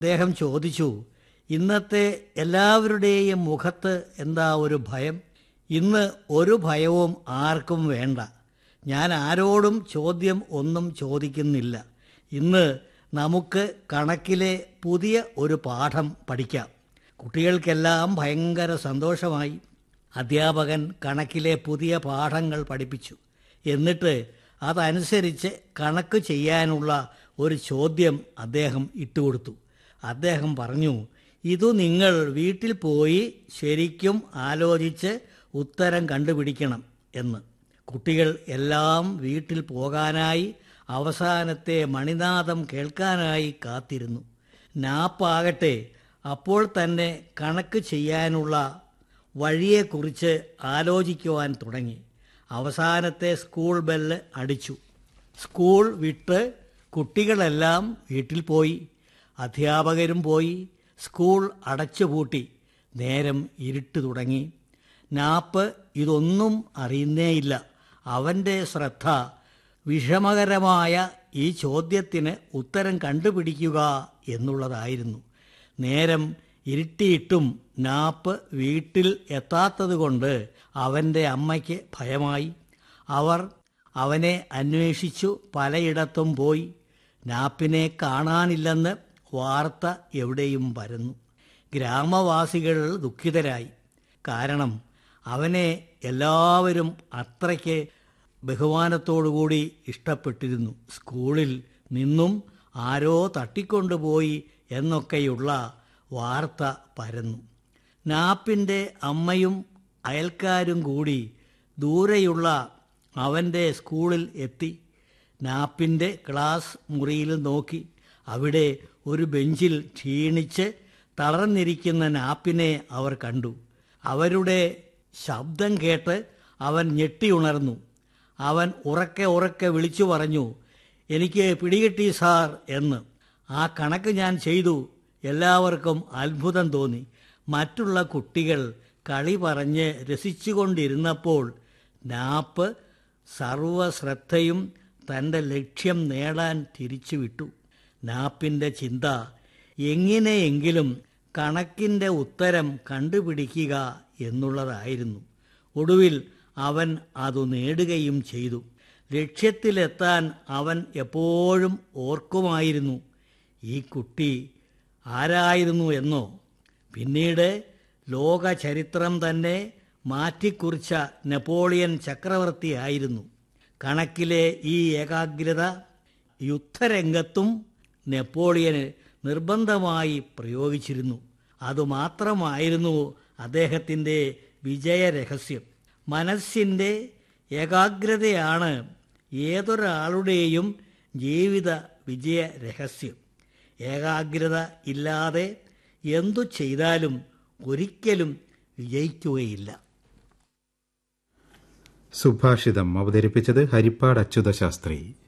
അദ്ദേഹം ചോദിച്ചു ഇന്നത്തെ എല്ലാവരുടെയും മുഖത്ത് എന്താ ഒരു ഭയം ഇന്ന് ഒരു ഭയവും ആർക്കും വേണ്ട ഞാൻ ആരോടും ചോദ്യം ഒന്നും ചോദിക്കുന്നില്ല ഇന്ന് നമുക്ക് കണക്കിലെ പുതിയ ഒരു പാഠം പഠിക്കാം കുട്ടികൾക്കെല്ലാം ഭയങ്കര സന്തോഷമായി അധ്യാപകൻ കണക്കിലെ പുതിയ പാഠങ്ങൾ പഠിപ്പിച്ചു എന്നിട്ട് അതനുസരിച്ച് കണക്ക് ചെയ്യാനുള്ള ഒരു ചോദ്യം അദ്ദേഹം ഇട്ടുകൊടുത്തു അദ്ദേഹം പറഞ്ഞു ഇതു നിങ്ങൾ വീട്ടിൽ പോയി ശരിക്കും ആലോചിച്ച് ഉത്തരം കണ്ടുപിടിക്കണം എന്ന് കുട്ടികൾ എല്ലാം വീട്ടിൽ പോകാനായി അവസാനത്തെ മണിനാദം കേൾക്കാനായി കാത്തിരുന്നു നാപ്പാകട്ടെ അപ്പോൾ തന്നെ കണക്ക് ചെയ്യാനുള്ള വഴിയെക്കുറിച്ച് ആലോചിക്കുവാൻ തുടങ്ങി അവസാനത്തെ സ്കൂൾ ബെല്ല് അടിച്ചു സ്കൂൾ വിട്ട് കുട്ടികളെല്ലാം വീട്ടിൽ പോയി അധ്യാപകരും പോയി സ്കൂൾ അടച്ചുപൂട്ടി നേരം ഇരുട്ട് തുടങ്ങി നാപ്പ് ഇതൊന്നും അറിയുന്നേയില്ല അവൻ്റെ ശ്രദ്ധ വിഷമകരമായ ഈ ചോദ്യത്തിന് ഉത്തരം കണ്ടുപിടിക്കുക എന്നുള്ളതായിരുന്നു നേരം ഇരുട്ടിയിട്ടും നാപ്പ് വീട്ടിൽ എത്താത്തതുകൊണ്ട് അവൻ്റെ അമ്മയ്ക്ക് ഭയമായി അവർ അവനെ അന്വേഷിച്ചു പലയിടത്തും പോയി നാപ്പിനെ കാണാനില്ലെന്ന് വാർത്ത എവിടെയും പരന്നു ഗ്രാമവാസികൾ ദുഃഖിതരായി കാരണം അവനെ എല്ലാവരും അത്രയ്ക്ക് ബഹുമാനത്തോടുകൂടി ഇഷ്ടപ്പെട്ടിരുന്നു സ്കൂളിൽ നിന്നും ആരോ തട്ടിക്കൊണ്ടുപോയി എന്നൊക്കെയുള്ള വാർത്ത പരന്നു നാപ്പിൻ്റെ അമ്മയും അയൽക്കാരും കൂടി ദൂരെയുള്ള അവൻ്റെ സ്കൂളിൽ എത്തി നാപ്പിൻ്റെ ക്ലാസ് മുറിയിൽ നോക്കി അവിടെ ഒരു ബെഞ്ചിൽ ക്ഷീണിച്ച് തളർന്നിരിക്കുന്ന നാപ്പിനെ അവർ കണ്ടു അവരുടെ ശബ്ദം കേട്ട് അവൻ ഞെട്ടിയുണർന്നു അവൻ ഉറക്കെ ഉറക്കെ വിളിച്ചു പറഞ്ഞു എനിക്ക് പിടികിട്ടി സാർ എന്ന് ആ കണക്ക് ഞാൻ ചെയ്തു എല്ലാവർക്കും അത്ഭുതം തോന്നി മറ്റുള്ള കുട്ടികൾ കളി പറഞ്ഞ് രസിച്ചുകൊണ്ടിരുന്നപ്പോൾ നാപ്പ് സർവശ്രദ്ധയും തൻ്റെ ലക്ഷ്യം നേടാൻ തിരിച്ചുവിട്ടു നാപ്പിൻ്റെ ചിന്ത എങ്ങനെയെങ്കിലും കണക്കിൻ്റെ ഉത്തരം കണ്ടുപിടിക്കുക എന്നുള്ളതായിരുന്നു ഒടുവിൽ അവൻ അതു നേടുകയും ചെയ്തു ലക്ഷ്യത്തിലെത്താൻ അവൻ എപ്പോഴും ഓർക്കുമായിരുന്നു ഈ കുട്ടി ആരായിരുന്നു എന്നോ പിന്നീട് ലോക ചരിത്രം തന്നെ മാറ്റിക്കുറിച്ച നെപ്പോളിയൻ ചക്രവർത്തിയായിരുന്നു കണക്കിലെ ഈ ഏകാഗ്രത യുദ്ധരംഗത്തും നെപ്പോളിയന് നിർബന്ധമായി പ്രയോഗിച്ചിരുന്നു അതുമാത്രമായിരുന്നു അദ്ദേഹത്തിൻ്റെ വിജയരഹസ്യം മനസ്സിൻ്റെ ഏകാഗ്രതയാണ് ഏതൊരാളുടെയും ജീവിത വിജയ രഹസ്യം ഏകാഗ്രത ഇല്ലാതെ എന്തു ചെയ്താലും ഒരിക്കലും വിജയിക്കുകയില്ല സുഭാഷിതം അവതരിപ്പിച്ചത് ഹരിപ്പാട് അച്യുത ശാസ്ത്രി